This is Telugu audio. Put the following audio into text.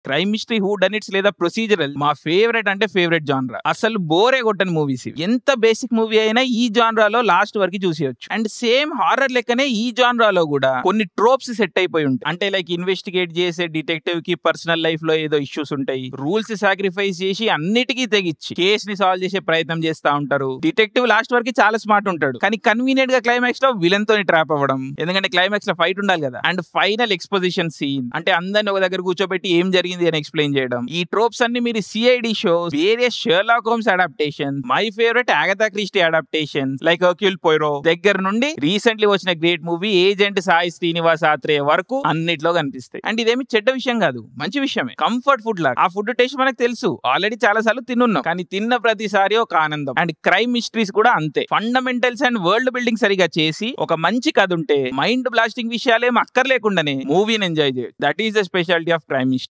crime mystery whodunits లేదా ప్రొసీజరల్ మా ఫేవరెట్ అంటే ఫేవరెట్ జాన్రా అసలు బోరే కొట్టని మూవీస్ ఎంత బేసిక్ మూవీ అయినా ఈ జాన్రాలో లాస్ట్ వరకు చూసేయచ్చు అండ్ సేమ్ హారర్ లెక్కనే ఈ జాన్రాలో కూడా కొన్ని ట్రోప్స్ సెట్ అయిపోయి ఉంటాయి అంటే లైక్ ఇన్వెస్టిగేట్ చేసే డిటెక్టివ్ కి పర్సనల్ లైఫ్ లో ఏదో ఇష్యూస్ ఉంటాయి రూల్స్ సాక్రిఫైస్ చేసి అన్నిటికీ తెగిచ్చి కేస్ ని సాల్వ్ చేసే ప్రయత్నం చేస్తా ఉంటారు డిటెక్టివ్ లాస్ట్ వరకు చాలా స్మార్ట్ ఉంటాడు కానీ కన్వీనియంట్ గా క్లైమాక్స్ లో విలన్ తో ట్రాప్ అవ్వడం ఎందుకంటే క్లైమాక్స్ లో ఫైట్ ఉండాలి కదా అండ్ ఫైనల్ ఎక్స్పోజిషన్ సీన్ అంటే అందరిని ఒక దగ్గర కూర్చోబెట్టి ఏం జరిగింది అని ఎక్స్ప్లెయిన్ చేయడం ఈ ట్రోప్స్ అన్ని మీరు CID shows various Sherlock Holmes adaptation my favourite Agatha Christie adaptation like Hercule Poirot దగ్గర నుండి రీసెంట్లీ వచ్చిన great movie agent Sai Srinivas Athreya వరకు అన్నిట్లో కనిపిస్తాయి అండ్ ఇదేమి చెడ్డ విషయం కాదు మంచి విషయమే కంఫర్ట్ ఫుడ్ లాగా ఆ ఫుడ్ టేస్ట్ మనకు తెలుసు ఆల్రెడీ చాలా సార్లు తిన్నున్నాం కానీ తిన్న ప్రతిసారి ఒక ఆనందం అండ్ క్రైమ్ మిస్టరీస్ కూడా అంతే ఫండమెంటల్స్ అండ్ వరల్డ్ బిల్డింగ్ సరిగా చేసి ఒక మంచి కథ ఉంటే మైండ్ బ్లాస్టింగ్ విషయాలేం అక్కర్లేకుండానే మూవీని ఎంజాయ్ చేయొచ్చు that is the speciality of crime mystery